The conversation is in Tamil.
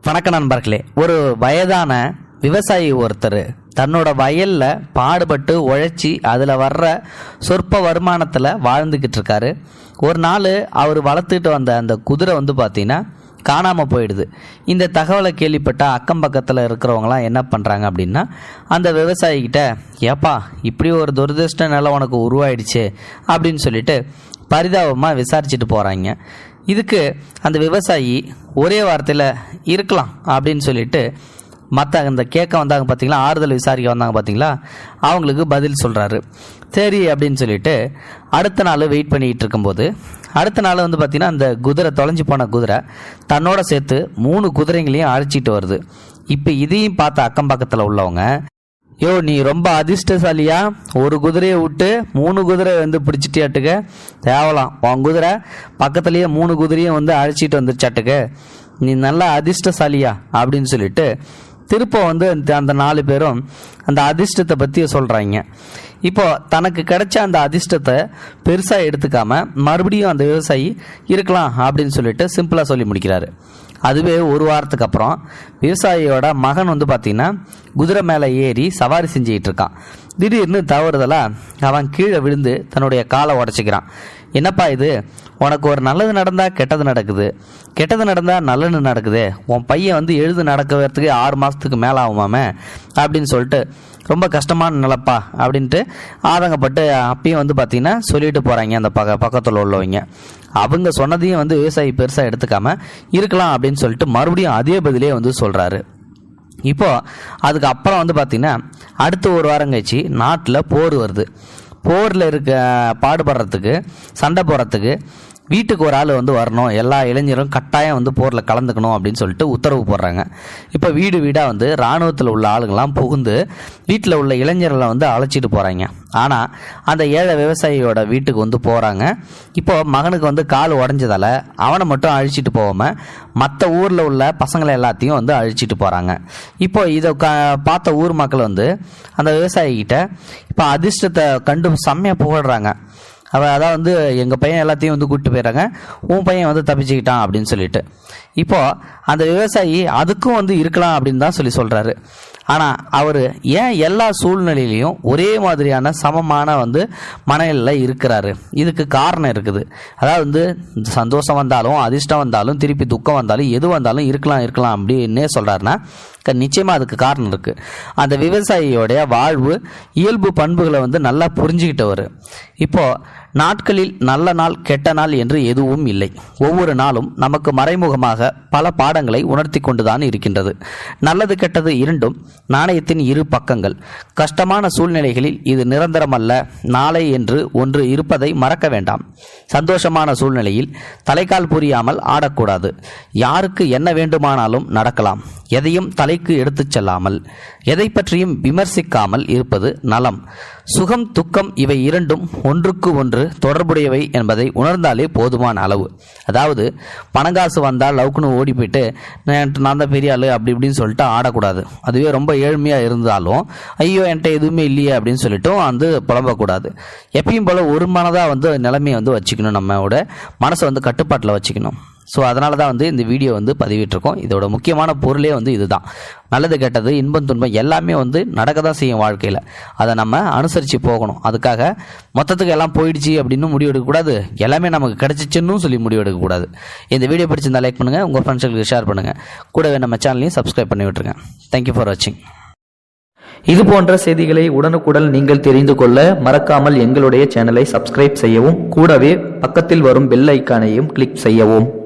வணக்க நண்பர்களே ஒரு வயதான விவசாயி ஒருத்தர் தன்னோட வயல்ல பாடுபட்டு உழைச்சி அதில் வர்ற சொற்ப வருமானத்தில் வாழ்ந்துக்கிட்டு இருக்காரு ஒரு நாள் அவர் வளர்த்துட்டு வந்த அந்த குதிரை வந்து பார்த்தீங்கன்னா காணாமல் போயிடுது இந்த தகவலை கேள்விப்பட்ட அக்கம் பக்கத்தில் இருக்கிறவங்களாம் என்ன பண்ணுறாங்க அப்படின்னா அந்த விவசாயிகிட்ட ஏப்பா இப்படி ஒரு துரதிருஷ்ட நிலை உனக்கு உருவாயிடுச்சு அப்படின்னு சொல்லிட்டு பரிதாபமாக விசாரிச்சுட்டு போகிறாங்க இதுக்கு அந்த விவசாயி ஒரே வார்த்தையில் இருக்கலாம் அப்படின்னு சொல்லிட்டு மற்ற அந்த கேட்க வந்தாங்க பார்த்தீங்களா ஆறுதல் விசாரிக்க வந்தாங்க பார்த்தீங்களா அவங்களுக்கு பதில் சொல்கிறாரு சரி அப்படின்னு சொல்லிட்டு அடுத்த நாள் வெயிட் பண்ணிக்கிட்டு இருக்கும்போது அடுத்த நாள் வந்து பார்த்தீங்கன்னா அந்த குதிரை தொலைஞ்சு போன குதிரை தன்னோட சேர்த்து மூணு குதிரைங்களையும் அழைச்சிட்டு வருது இப்போ இதையும் பார்த்த அக்கம் பக்கத்தில் உள்ளவங்க யோ நீ ரொம்ப அதிர்ஷ்டசாலியா ஒரு குதிரையை விட்டு மூணு குதிரை வந்து பிடிச்சிட்டியாட்டுக்க தேவலாம் உன் குதிரை பக்கத்துலேயே மூணு குதிரையும் வந்து அழைச்சிட்டு வந்துருச்சாட்டுக்க நீ நல்லா அதிர்ஷ்டசாலியா அப்படின்னு சொல்லிட்டு திருப்ப வந்து அந்த- அந்த நாலு பேரும் அந்த அதிர்ஷ்டத்தை பற்றி சொல்கிறாங்க இப்போ தனக்கு கிடைச்ச அந்த அதிர்ஷ்டத்தை பெருசாக எடுத்துக்காம மறுபடியும் அந்த விவசாயி இருக்கலாம் அப்படின்னு சொல்லிட்டு சிம்பிளாக சொல்லி முடிக்கிறாரு அதுவே ஒரு வாரத்துக்கு அப்புறம் விவசாயியோட மகன் வந்து பார்த்தீங்கன்னா குதிரை மேலே ஏறி சவாரி செஞ்சுக்கிட்டு இருக்கான் திடீர்னு தவறுதலா அவன் கீழே விழுந்து தன்னுடைய காலை உடச்சிக்கிறான் என்னப்பா இது உனக்கு ஒரு நல்லது நடந்தா கெட்டது நடக்குது கெட்டது நடந்தா நல்லது நடக்குது உன் பையன் வந்து எழுது நடக்கிறதுக்கு ஆறு மாசத்துக்கு மேல ஆகுமாமே அப்படின்னு சொல்லிட்டு ரொம்ப கஷ்டமான நிலப்பா அப்படின்ட்டு ஆதங்கப்பட்டு அப்பயும் வந்து பார்த்தீங்கன்னா சொல்லிட்டு போறாங்க அந்த பக்க பக்கத்தில் உள்ளவங்க அவங்க சொன்னதையும் வந்து விவசாயி பெருசாக எடுத்துக்காம இருக்கலாம் அப்படின்னு சொல்லிட்டு மறுபடியும் அதே பதிலே வந்து சொல்றாரு இப்போ அதுக்கு அப்புறம் வந்து பார்த்தீங்கன்னா அடுத்த ஒரு வாரம் கழிச்சு நாட்டில் போர் வருது போரில் இருக்க பாடுபடுறதுக்கு சண்டை போடுறதுக்கு வீட்டுக்கு ஒரு ஆள் வந்து வரணும் எல்லா இளைஞரும் கட்டாயம் வந்து போரில் கலந்துக்கணும் அப்படின்னு சொல்லிட்டு உத்தரவு போடுறாங்க இப்போ வீடு வீடாக வந்து இராணுவத்தில் உள்ள ஆளுங்கெல்லாம் புகுந்து வீட்டில் உள்ள இளைஞர்களை வந்து அழைச்சிட்டு போகிறாங்க ஆனால் அந்த ஏழை விவசாயியோட வீட்டுக்கு வந்து போகிறாங்க இப்போ மகனுக்கு வந்து கால் உடஞ்சதால அவனை மட்டும் அழிச்சிட்டு போகாமல் மற்ற ஊரில் உள்ள பசங்களை எல்லாத்தையும் வந்து அழிச்சிட்டு போகிறாங்க இப்போ இதை க பார்த்த ஊர் மக்கள் வந்து அந்த விவசாயிகிட்ட இப்போ அதிர்ஷ்டத்தை கண்டு செம்மையாக புகழ்றாங்க அவ அதான் வந்து எங்கள் பையன் எல்லாத்தையும் வந்து கூப்பிட்டு போயிடுறாங்க உன் பையன் வந்து தப்பிச்சுக்கிட்டான் அப்படின்னு சொல்லிட்டு இப்போ அந்த விவசாயி அதுக்கும் வந்து இருக்கலாம் அப்படின்னு தான் சொல்லி சொல்கிறாரு ஆனால் அவர் ஏன் எல்லா சூழ்நிலையிலையும் ஒரே மாதிரியான சமமான வந்து மனநிலையில் இருக்கிறாரு இதுக்கு காரணம் இருக்குது அதாவது வந்து சந்தோஷம் வந்தாலும் அதிர்ஷ்டம் வந்தாலும் திருப்பி துக்கம் வந்தாலும் எது வந்தாலும் இருக்கலாம் இருக்கலாம் அப்படின்னே சொல்கிறாருன்னா க- நிச்சயமா அதுக்கு காரணம் இருக்கு அந்த விவசாயியோடைய வாழ்வு இயல்பு பண்புகளை வந்து நல்லா புரிஞ்சுக்கிட்டவர் இப்போ நாட்களில் நல்ல நாள் கெட்ட நாள் என்று எதுவும் இல்லை ஒவ்வொரு நாளும் நமக்கு மறைமுகமாக பல பாடங்களை உணர்த்தி கொண்டுதான் இருக்கின்றது நல்லது கெட்டது இரண்டும் நாணயத்தின் இரு பக்கங்கள் கஷ்டமான சூழ்நிலைகளில் இது நிரந்தரமல்ல நாளை என்று ஒன்று இருப்பதை மறக்க வேண்டாம் சந்தோஷமான சூழ்நிலையில் தலைக்கால் புரியாமல் ஆடக்கூடாது யாருக்கு என்ன வேண்டுமானாலும் நடக்கலாம் எதையும் தலைக்கு எடுத்துச் செல்லாமல் எதை பற்றியும் விமர்சிக்காமல் இருப்பது நலம் சுகம் துக்கம் இவை இரண்டும் ஒன்றுக்கு ஒன்று தொடர்புடையவை என்பதை உணர்ந்தாலே போதுமான அளவு அதாவது பணங்காசு வந்தால் லவுக்குன்னு ஓடி போயிட்டு நான் நான் தான் பெரிய ஆளு அப்படி இப்படின்னு சொல்லிட்டு ஆடக்கூடாது அதுவே ரொம்ப ஏழ்மையாக இருந்தாலும் ஐயோ என்கிட்ட எதுவுமே இல்லையே அப்படின்னு சொல்லிட்டும் வந்து புலம்பக்கூடாது எப்பயும் போல ஒரு மனதாக வந்து நிலைமையை வந்து வச்சுக்கணும் நம்மளோட மனசை வந்து கட்டுப்பாட்டில் வச்சுக்கணும் ஸோ அதனால தான் வந்து இந்த வீடியோ வந்து பதிவிட்டிருக்கோம் இதோட முக்கியமான பொருளே வந்து இதுதான் நல்லது கெட்டது இன்பம் துன்பம் எல்லாமே வந்து நடக்க தான் செய்யும் வாழ்க்கையில் அதை நம்ம அனுசரித்து போகணும் அதுக்காக மொத்தத்துக்கு எல்லாம் போயிடுச்சு அப்படின்னு முடிவு எடுக்கக்கூடாது எல்லாமே நமக்கு கிடைச்சிச்சுன்னு சொல்லி முடிவு எடுக்கக்கூடாது இந்த வீடியோ பிடிச்சிருந்தா லைக் பண்ணுங்கள் உங்கள் ஃப்ரெண்ட்ஸுக்கு ஷேர் பண்ணுங்கள் கூடவே நம்ம சேனலையும் சப்ஸ்கிரைப் பண்ணி விட்டுருங்க தேங்க்யூ ஃபார் வாட்சிங் இது போன்ற செய்திகளை உடனுக்குடன் நீங்கள் தெரிந்து கொள்ள மறக்காமல் எங்களுடைய சேனலை சப்ஸ்கிரைப் செய்யவும் கூடவே பக்கத்தில் வரும் பெல் ஐக்கானையும் கிளிக் செய்யவும்